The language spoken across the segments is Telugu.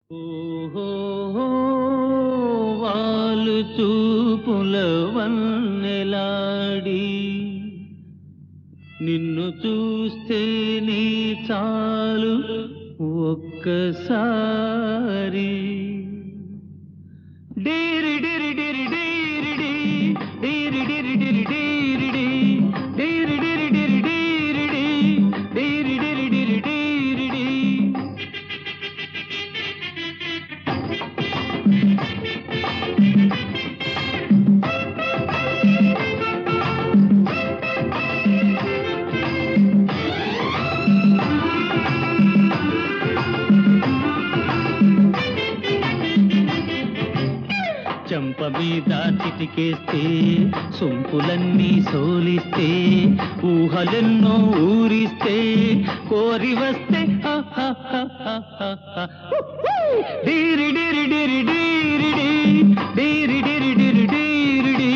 ఓహో వాలు చూపుల వన్నెలాడి నిన్ను చూస్తే నీ చాలు ఒక్కసారి డీరి డిరి డిరి డీరి డి, డీరి డిరి డిరి డీరి డి, డీరి డిరి డిరి డీరి డి, డీరి డిరి డిరి డీరి డి. చెంప మీద చిటికేస్తే సొంపులన్నీ సోలిస్తే ఊహలెన్నో ఊరిస్తే కోరి వస్తే హ హ హ హ హ హ. డీరి డిరి డిరి డీరి డి, డీరి డిరి డిరి డీరి డి.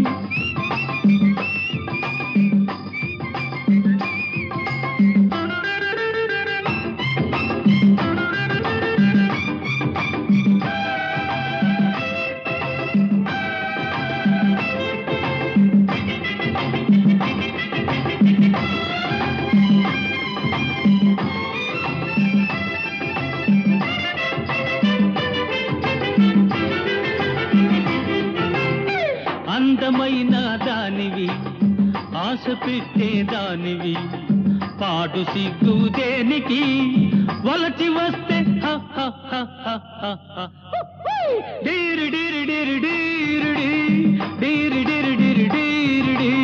అందమైన దానివి ఆశ పెట్టే దానివి పాడు సిగ్గు దేనికి వలచి వస్తే హ హ హ హ హ హ. డీరి డీరి డీరి డీరి డి, డీరి డీరి డీరి డీరి డి.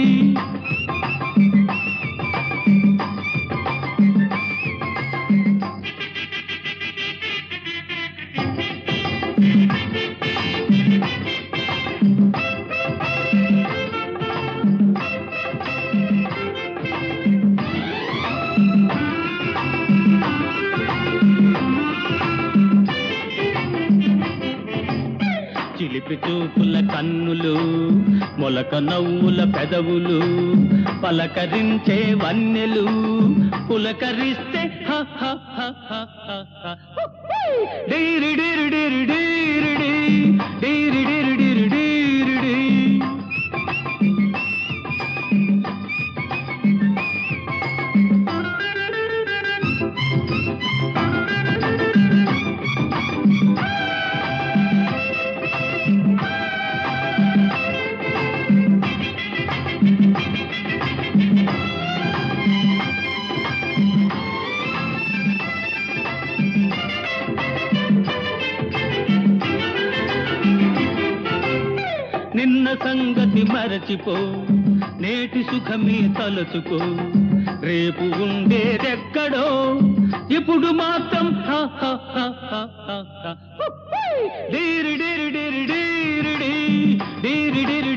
చిలిపి చూపుల కన్నులు మొలక నవ్వుల పెదవులు పలకరించే వన్నెలు పులకరిస్తే హ హ హ హ హ హ. డీరి డీరి డీరి డీరి డి, డీరి డీరి డీరి డీరి డి. నిన్న సంగతి మరచిపో నేటి సుఖమే తలుచుకో రేపు ఉండేదెక్కడో ఇప్పుడు మాత్రం హ హ హ హ హ హ. డీరి డీరి డీరి డీరి డి, డీరి డీరి